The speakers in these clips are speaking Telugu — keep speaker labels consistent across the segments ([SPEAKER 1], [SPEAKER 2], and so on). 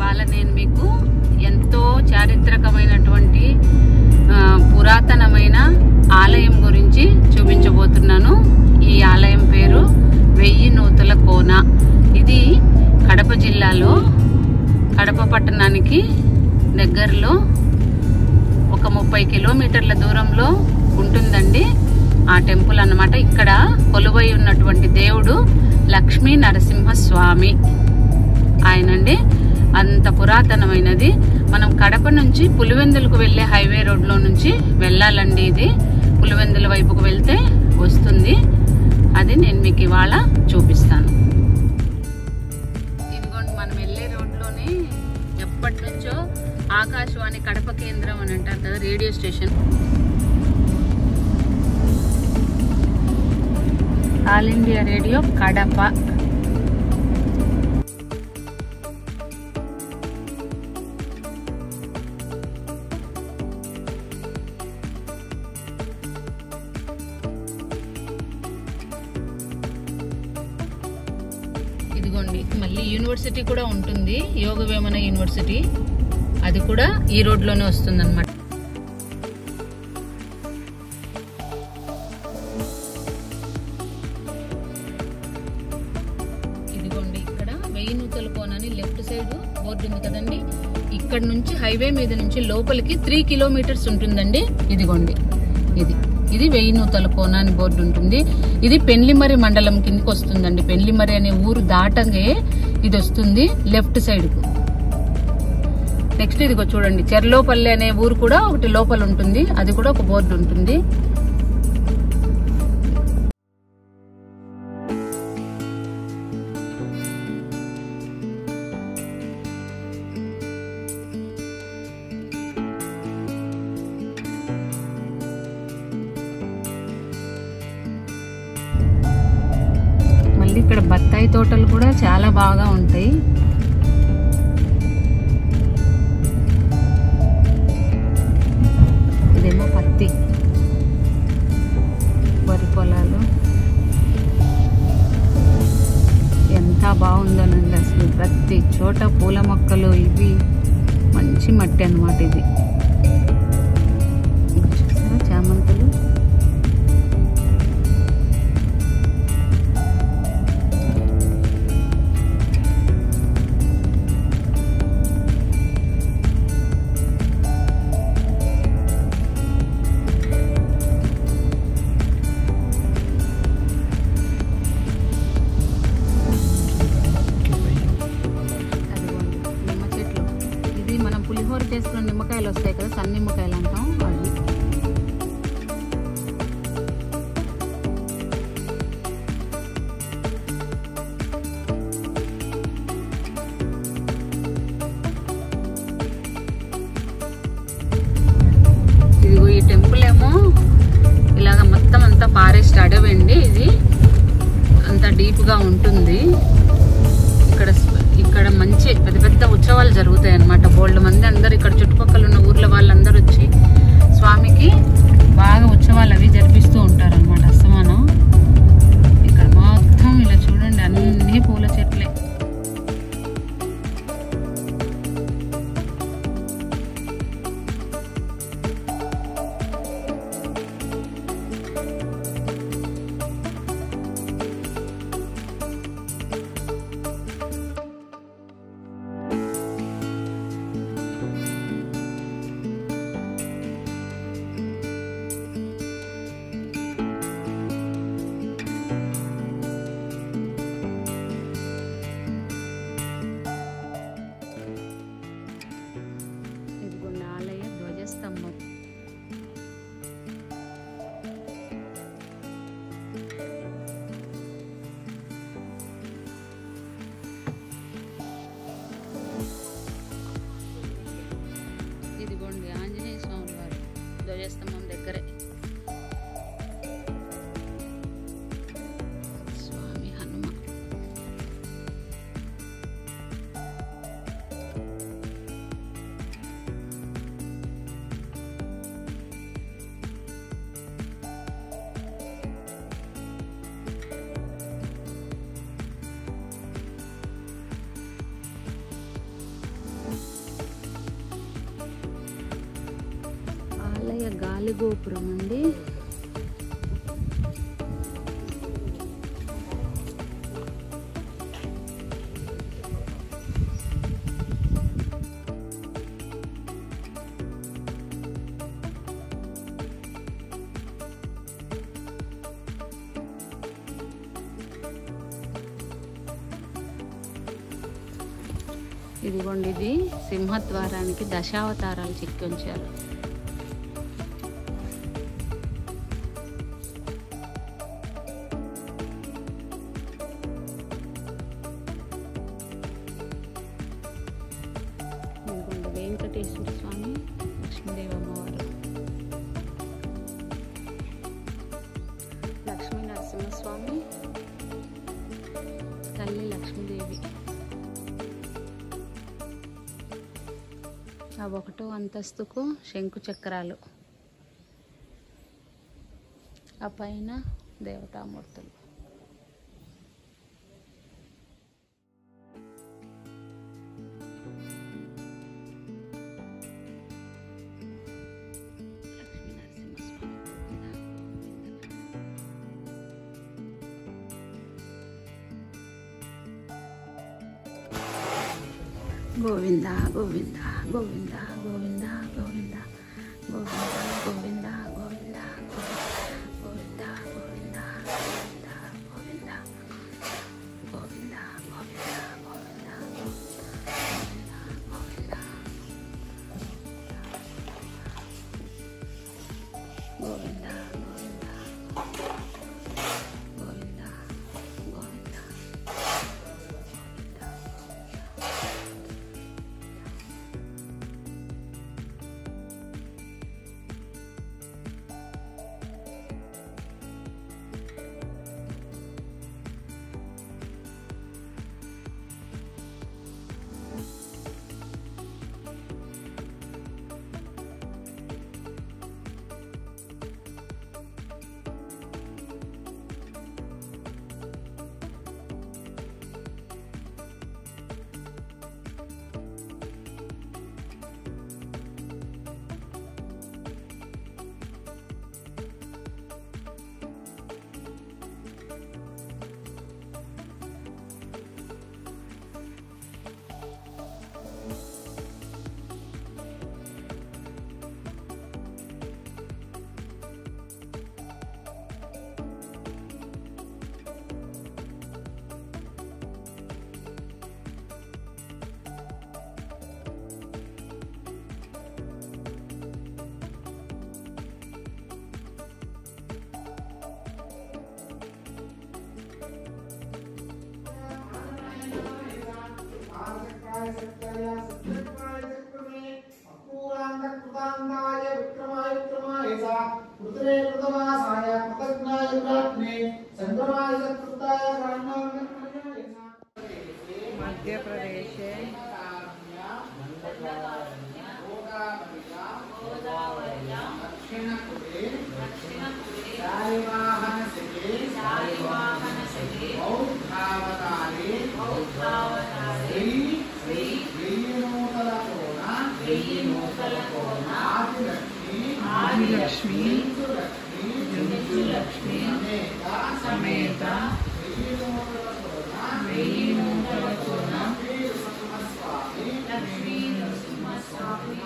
[SPEAKER 1] ఇవాళ నేను మీకు ఎంతో చారిత్రకమైనటువంటి ఆ, పురాతనమైన ఆలయం గురించి చూపించబోతున్నాను ఈ ఆలయం పేరు వెయ్యి నూతల కోన ఇది కడప జిల్లాలో కడప పట్టణానికి దగ్గరలో ఒక ముప్పై కిలోమీటర్ల దూరంలో ఉంటుందండి ఆ టెంపుల్ అన్నమాట ఇక్కడ కొలువై ఉన్నటువంటి దేవుడు లక్ష్మీ నరసింహ స్వామి ఆయనండి అంత పురాతనమైనది మనం కడప నుంచి పులివెందులకు వెళ్ళే హైవే రోడ్లో నుంచి వెళ్ళాలండి ఇది పులివెందుల వైపుకు వెళ్తే వస్తుంది అది నేను మీకు ఇవాళ చూపిస్తాను ఇదిగోండి మనం వెళ్ళే రోడ్లోనే ఎప్పటి నుంచో ఆకాశవాణి కడప కేంద్రం అని అంటారు కదా radio station all India radio Kadapa ఇదిగోండి మళ్ళీ యూనివర్సిటీ కూడా ఉంటుంది యోగ వేమన యూనివర్సిటీ అది కూడా ఈ రోడ్లోనే వస్తుంది అనమాట ఇదిగోండి ఇక్కడ వెయ్యి నూతల కోనని లెఫ్ట్ సైడ్ బోర్డు ఉంది కదండి ఇక్కడ నుంచి హైవే మీద నుంచి లోపలికి త్రీ కిలోమీటర్స్ ఉంటుందండి ఇదిగోండి ఇది ఇది వెయ్యి నూతల కోన అని బోర్డు ఉంటుంది ఇది పెండ్లిమరి మండలం కిందకి వస్తుందండి పెండ్లిమరి అనే ఊరు దాటంగే ఇది వస్తుంది లెఫ్ట్ సైడ్ కు నెక్స్ట్ ఇదిగో చూడండి చెర్లోపల్లి అనే ఊరు కూడా ఒకటి లోపల ఉంటుంది అది కూడా ఒక బోర్డు ఉంటుంది మళ్ళీ ఇక్కడ బత్తాయి తోటలు కూడా చాలా బాగా ఉంటాయి ఇదేమో పత్తి వరి పొలాలు ఎంత బాగుందోనండి అసలు ప్రతి చోట పూల మొక్కలు ఇవి మంచి మట్టి అన్నమాట ఇది ఇది చూసారా చామంతులు అదిగోండి, నిమ్మ చెట్లు ఇది మనం పులిహోర చేసుకున్న నిమ్మకాయలు వస్తాయి కదా సన్న నిమ్మకాయలు అంటాం అవి ఇదిగో ఈ టెంపుల్ ఏమో ఇలాగ మొత్తం అంతా ఫారెస్ట్ అడవి అండి ఇది అంత డీప్ గా ఉంటుంది ఇక్కడ స్ప- ఇక్కడ మంచి పెద్ద పెద్ద ఉత్సవాలు జరుగుతాయి అన్నమాట బోల్డ్ మంది అందరు ఇక్కడ చుట్టుపక్కల ఉన్న ఊర్ల వాళ్ళందరూ వచ్చి స్వామికి బాగా ఉత్సవాలు అవి జరిపిస్తూ ఉంటారు అనమాట అస్తమానం ఇక్కడ మొత్తం ఇలా చూడండి అన్ని పూల చెట్లే గాలిగోపురం అండి ఇదిగోండి ఇది సింహద్వారానికి దశావతారాలు చెక్కి ఉంచారు ఇదిగోండి వెంకటేశ్వర స్వామి లక్ష్మీదేవి అమ్మవారు లక్ష్మీ నరసింహస్వామి తల్లి లక్ష్మీదేవి ఆ ఒకటో అంతస్తుకు శంకు చక్రాలు ఆ పైన దేవతామూర్తులు లక్ష్మీ నరసింహస్వామి. గోవింద గోవింద గోవింద గోవింద గోవింద గోవింద గోవింద గోవింద గోవింద గోవింద గోవింద గోవింద గోవింద గోవింద గోవింద గోవింద గోవింద గోవింద గోవింద
[SPEAKER 2] అపూరాంతకృతాంతాయ విక్రమాయ విక్రమాయ సా కృతరే కృతవాసాయ కృతజ్ఞాయ కృతాత్మే సంక్రమాయ సత్కృతాయ కారణాయ
[SPEAKER 3] మధ్యప్రదేశే ఆదిలక్ష్మి లక్ష్మి సమేత వెయ్యి నూతల కోన లక్ష్మీ నరసింహస్వామి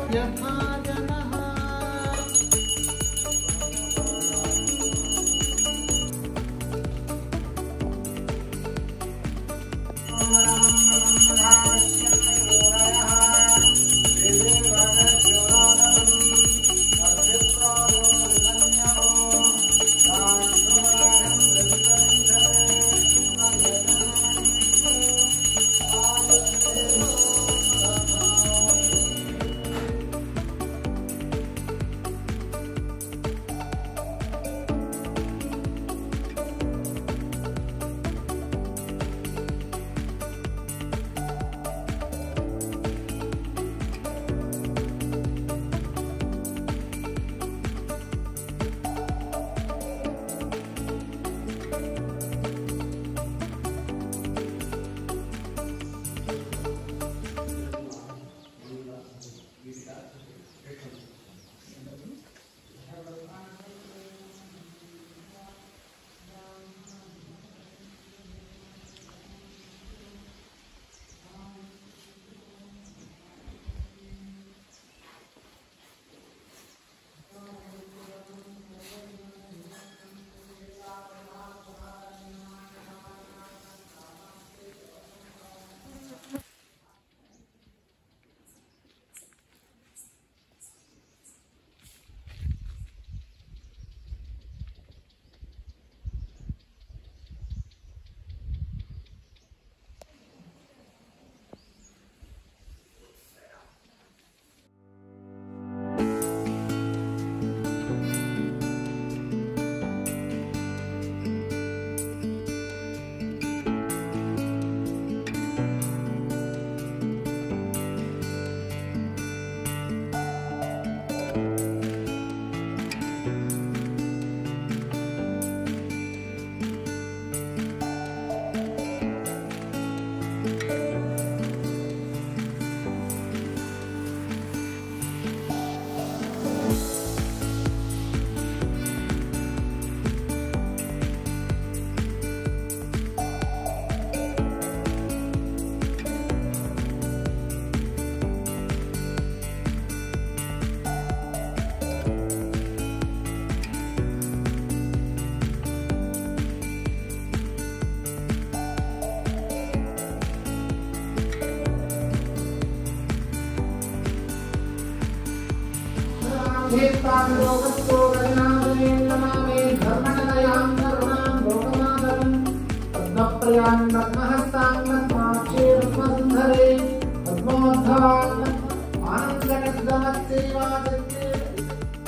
[SPEAKER 2] यथा जनः ఆనందకృతమత్సేవాదత్తే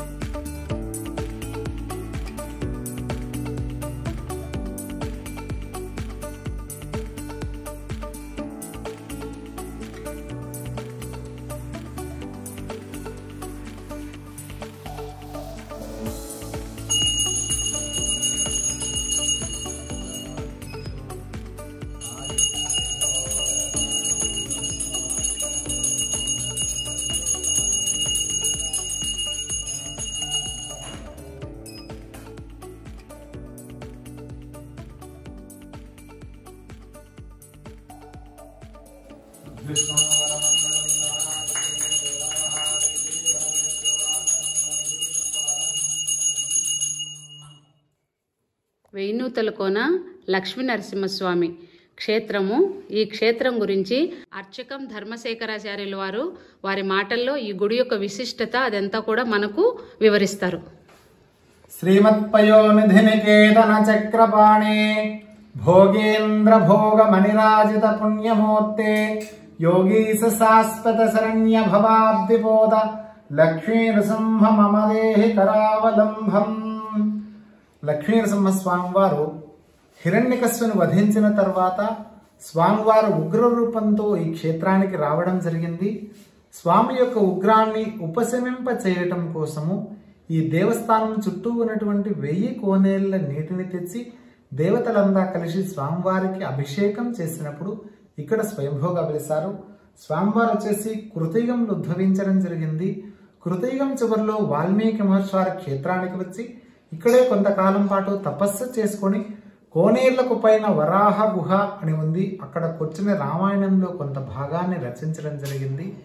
[SPEAKER 1] వెయ్యినూతల కోన లక్ష్మీ నరసింహస్వామి క్షేత్రము ఈ క్షేత్రం గురించి అర్చకం ధర్మశేఖరాచార్యుల వారు వారి మాటల్లో ఈ గుడి యొక్క విశిష్టత అదంతా కూడా మనకు వివరిస్తారు
[SPEAKER 2] శ్రీమత్పయోనిధినికేతన చక్రపాణే భోగేంద్ర భోగ మణిరాజిత పుణ్యమూర్తే యోగీశ శాశ్వత శరణ్య భవాబ్దిపోద లక్ష్మీ నృసింహ మమ దేహి కరావలంబం లక్ష్మీ నృసింహ స్వామివారు హిరణ్యకశ్వను వధించిన తర్వాత స్వామివారు ఉగ్ర రూపంతో ఈ క్షేత్రానికి రావడం జరిగింది స్వామి యొక్క ఉగ్రాన్ని ఉపశమింప చేయటం కోసము ఈ దేవస్థానం చుట్టూ ఉన్నటువంటి వెయ్యి కోనేళ్ల నీటిని తెచ్చి దేవతలంతా కలిసి స్వామివారికి అభిషేకం చేసినప్పుడు ఇక్కడ స్వయంభోగా వెలిశారు స్వామివారు వచ్చేసి కృతయుగంలో ఉద్భవించడం జరిగింది కృతయుగం చివరిలో వాల్మీకి మహర్షి వారి క్షేత్రానికి వచ్చి ఇక్కడే కొంతకాలం పాటు తపస్సు చేసుకొని కోనేళ్లకు పైన వరాహ గుహ అని ఉంది అక్కడ కూర్చుని రామాయణంలో కొంత భాగాన్ని రచించడం జరిగింది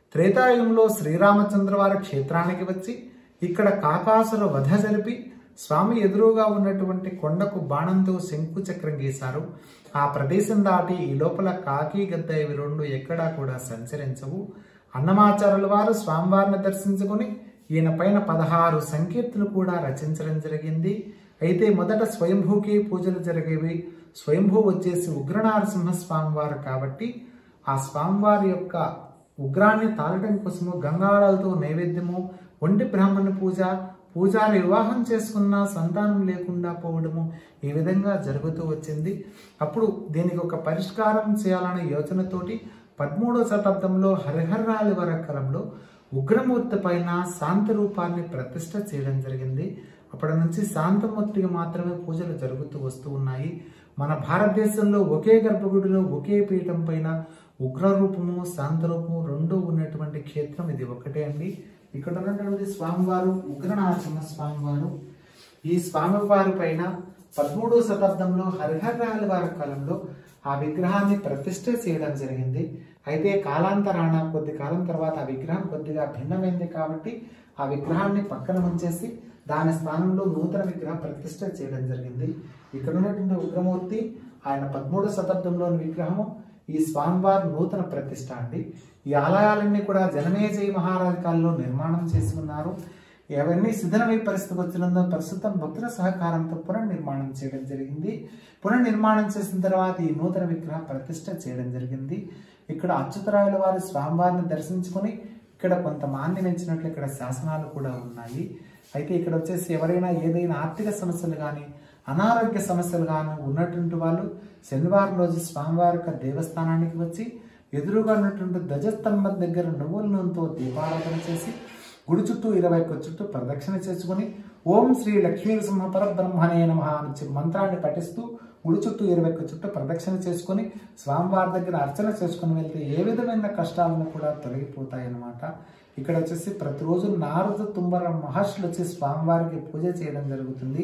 [SPEAKER 2] త్రేతాయుగంలో శ్రీరామచంద్ర వారి క్షేత్రానికి వచ్చి ఇక్కడ కాకాసుర వధ జరిపి స్వామి ఎదురుగా ఉన్నటువంటి కొండకు బాణంతో శంకు చక్రం గీశారు ఆ ప్రదేశం దాటి ఈ లోపల కాకి గద్ద ఇవి రెండు ఎక్కడా కూడా సంచరించవు అన్నమాచారుల వారు స్వామివారిని దర్శించుకుని ఈయన పైన పదహారు సంకీర్తులు కూడా రచించడం జరిగింది అయితే మొదట స్వయంభూకి పూజలు జరిగేవి స్వయంభూ వచ్చేసి ఉగ్రనారసింహ స్వామివారు కాబట్టి ఆ స్వామివారి యొక్క ఉగ్రాన్ని తాళటం కోసము గంగాళాలతో నైవేద్యము ఒంటి బ్రాహ్మణ పూజ పూజారి వివాహం చేసుకున్న సంతానం లేకుండా పోవడము ఈ విధంగా జరుగుతూ వచ్చింది అప్పుడు దీనికి ఒక పరిష్కారం చేయాలనే యోచనతోటి పదమూడవ శతాబ్దంలో హరిహర్రాలి వారి కాలంలో ఉగ్రమూర్తి పైన శాంతి రూపాన్ని ప్రతిష్ట చేయడం జరిగింది అప్పటి నుంచి శాంతమూర్తికి మాత్రమే పూజలు జరుగుతూ వస్తూ ఉన్నాయి మన భారతదేశంలో ఒకే గర్భగుడిలో ఒకే పీఠం పైన ఉగ్ర రూపము శాంత రూపము రెండు ఉన్నటువంటి క్షేత్రం ఇది ఒకటే అండి ఇక్కడ ఉన్నటువంటి స్వామివారు ఉగ్రనారసింహ స్వామివారు ఈ స్వామివారి పైన పదమూడవ శతాబ్దంలో హరిహర్రాల వారి కాలంలో ఆ విగ్రహాన్ని ప్రతిష్ఠ చేయడం జరిగింది అయితే కాలాంతరాన కొద్ది కాలం తర్వాత ఆ విగ్రహం కొద్దిగా భిన్నమైంది కాబట్టి ఆ విగ్రహాన్ని పక్కన ఉంచేసి దాని స్థానంలో నూతన విగ్రహ ప్రతిష్ఠ చేయడం జరిగింది ఇక్కడ ఉన్నటువంటి ఉగ్రమూర్తి ఆయన పదమూడవ శతాబ్దంలోని విగ్రహము ఈ స్వామివారి నూతన ప్రతిష్ట అండి ఈ ఆలయాలన్నీ కూడా జనమేజయ మహారాజు కాలంలో నిర్మాణం చేసుకున్నారు ఎవరిని శిథిలమై పరిస్థితికి వచ్చినందున ప్రస్తుతం భక్తుల సహకారంతో పునర్నిర్మాణం చేయడం జరిగింది పునర్నిర్మాణం చేసిన తర్వాత ఈ నూతన విగ్రహ ప్రతిష్ట చేయడం జరిగింది ఇక్కడ అచ్యుతరాయుల వారి స్వామివారిని దర్శించుకొని ఇక్కడ కొంత మాన్యం ఇచ్చినట్లు ఇక్కడ శాసనాలు కూడా ఉన్నాయి అయితే ఇక్కడ వచ్చేసి ఎవరైనా ఏదైనా ఆర్థిక సమస్యలు కానీ అనారోగ్య సమస్యలు కానీ ఉన్నటువంటి వాళ్ళు శనివారం రోజు స్వామివారి యొక్క దేవస్థానానికి వచ్చి ఎదురుగా ఉన్నటువంటి ధ్వజస్తంభం దగ్గర నువ్వుల నూనెతో దీపారాధన చేసి గుడి చుట్టూ ఇరవై ఒక్క చుట్టూ ప్రదక్షిణ చేసుకుని ఓం శ్రీ లక్ష్మీ సింహ పరబ్రహ్మణే నమ అని మంత్రాన్ని పఠిస్తూ గుడి చుట్టూ ఇరవై ఒక్క చుట్టూ ప్రదక్షిణ చేసుకుని స్వామివారి దగ్గర అర్చన చేసుకుని వెళ్తే ఏ విధమైన కష్టాలను కూడా తొలగిపోతాయి అన్నమాట ఇక్కడ వచ్చేసి ప్రతిరోజు నారద తుంబర మహర్షులు వచ్చి స్వామివారికి పూజ చేయడం జరుగుతుంది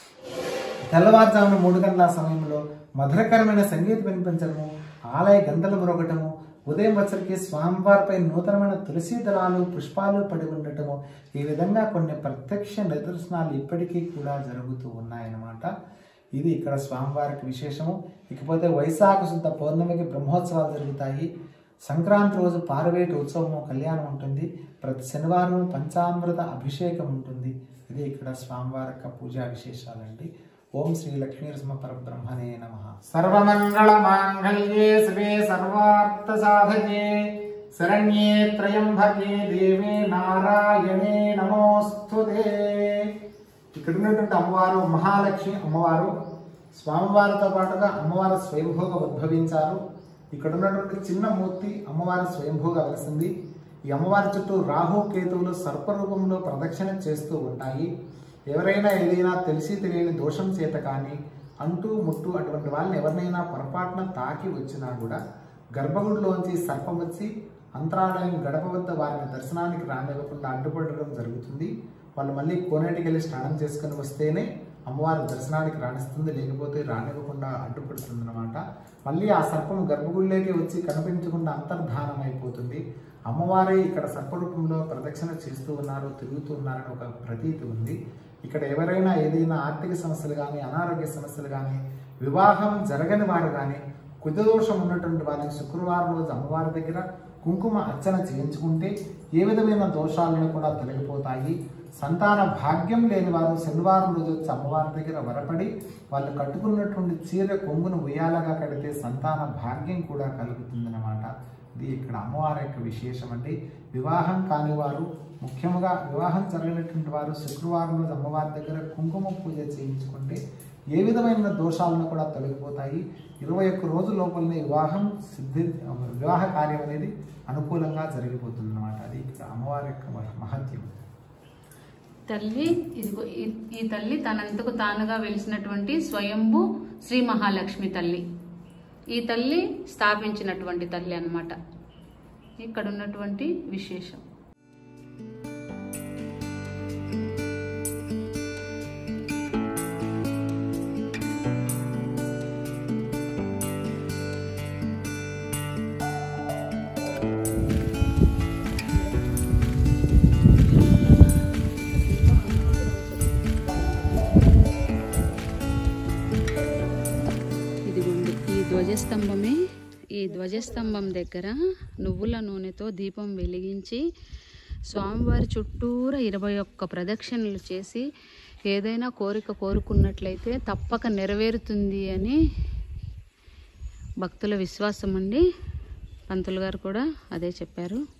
[SPEAKER 2] తెల్లవారుజామున మూడు గంటల సమయంలో మధురకరమైన సంగీతం వినిపించడము ఆలయ గంటలు మ్రోగటము ఉదయం వచ్చరికి స్వామివారిపై నూతనమైన తులసి దళాలు పుష్పాలు పడి ఉండటము ఈ విధంగా కొన్ని ప్రత్యక్ష నిదర్శనాలు ఇప్పటికీ కూడా జరుగుతూ ఉన్నాయన్నమాట ఇది ఇక్కడ స్వామివారికి విశేషము ఇకపోతే వైశాఖ శుద్ధ పౌర్ణమికి బ్రహ్మోత్సవాలు జరుగుతాయి సంక్రాంతి రోజు పారవేటి ఉత్సవము కళ్యాణం ఉంటుంది ప్రతి శనివారం పంచామృత అభిషేకం ఉంటుంది ఇది ఇక్కడ స్వామివారి యొక్క పూజా విశేషాలండి ఓం శ్రీ లక్ష్మీ నరసింహ పరబ్రహ్మణే నమ సర్వమంగళ మాంగళ్యే శివే సర్వార్థ సాధకే శరణ్యే త్రయంబకే దేవే నారాయణే నమోస్తుతే ఇక్కడ ఉన్నటువంటి అమ్మవారు మహాలక్ష్మి అమ్మవారు స్వామివారితో పాటుగా అమ్మవారు స్వయంభూగా ఉద్భవించారు ఇక్కడ ఉన్నటువంటి చిన్న మూర్తి అమ్మవారి స్వయంభూగా వెలసింది ఈ అమ్మవారి చుట్టూ రాహు కేతువులు సర్పరూపంలో ప్రదక్షిణ చేస్తూ ఉంటాయి ఎవరైనా ఏదైనా తెలిసి తెలియని దోషం చేత కానీ అంటూ ముట్టు అటువంటి వాళ్ళని ఎవరినైనా పొరపాటున తాకి వచ్చినా కూడా గర్భగుడిలోంచి సర్పం వచ్చి అంతరాలయం గడప వద్ద వారిని దర్శనానికి రానివ్వకుండా అడ్డుపడడం జరుగుతుంది వాళ్ళు మళ్ళీ కోనేటికి వెళ్ళి స్నానం చేసుకుని వస్తేనే అమ్మవారి దర్శనానికి రాణిస్తుంది లేకపోతే రానివ్వకుండా అడ్డుపడుతుంది అనమాట మళ్ళీ ఆ సర్పం గర్భగుడిలోకి వచ్చి కనిపించకుండా అంతర్ధానం అయిపోతుంది అమ్మవారే ఇక్కడ సర్పరూపంలో ప్రదక్షిణ చేస్తూ ఉన్నారు తిరుగుతూ ఉన్నారని ఒక ప్రతీతి ఉంది ఇక్కడ ఎవరైనా ఏదైనా ఆర్థిక సమస్యలు కానీ అనారోగ్య సమస్యలు కానీ వివాహం జరగని వారు కానీ కుజదోషం ఉన్నటువంటి వారికి శుక్రవారం రోజు అమ్మవారి దగ్గర కుంకుమ అర్చన చేయించుకుంటే ఏ విధమైన దోషాలను కూడా తొలగిపోతాయి సంతాన భాగ్యం లేని వారు శనివారం రోజు వచ్చి అమ్మవారి దగ్గర వరపడి వాళ్ళు కట్టుకున్నటువంటి చీర కొంగును ఉయ్యాలగా కడితే సంతాన భాగ్యం కూడా కలుగుతుందన్నమాట ఇది ఇక్కడ అమ్మవారి యొక్క విశేషం అండి వివాహం కాని వారు ముఖ్యంగా వివాహం జరిగినటువంటి వారు శుక్రవారం రోజు అమ్మవారి దగ్గర కుంకుమ పూజ చేయించుకుంటే ఏ విధమైన దోషాలను కూడా తొలగిపోతాయి ఇరవై ఒక్క రోజు లోపలనే వివాహం సిద్ధి వివాహ కార్యం అనేది అనుకూలంగా జరిగిపోతుంది అనమాట అది ఇక్కడ అమ్మవారి యొక్క మహత్యం
[SPEAKER 1] తల్లి ఇదిగో ఈ- ఈ తల్లి తనంతకు తానుగా వెలిసినటువంటి స్వయంభు శ్రీ మహాలక్ష్మి తల్లి ఈ తల్లి స్థాపించినటువంటి తల్లి అన్నమాట ఇక్కడ ఉన్నటువంటి విశేషం ధ్వజస్తంభమే ఈ ధ్వజస్తంభం దగ్గర నువ్వుల నూనెతో దీపం వెలిగించి స్వామివారి చుట్టూరా ఇరవై ఒక్క ప్రదక్షిణలు చేసి ఏదైనా కోరిక కోరుకున్నట్లయితే తప్పక నెరవేరుతుంది అని భక్తుల విశ్వాసం అండి పంతులు గారు కూడా అదే చెప్పారు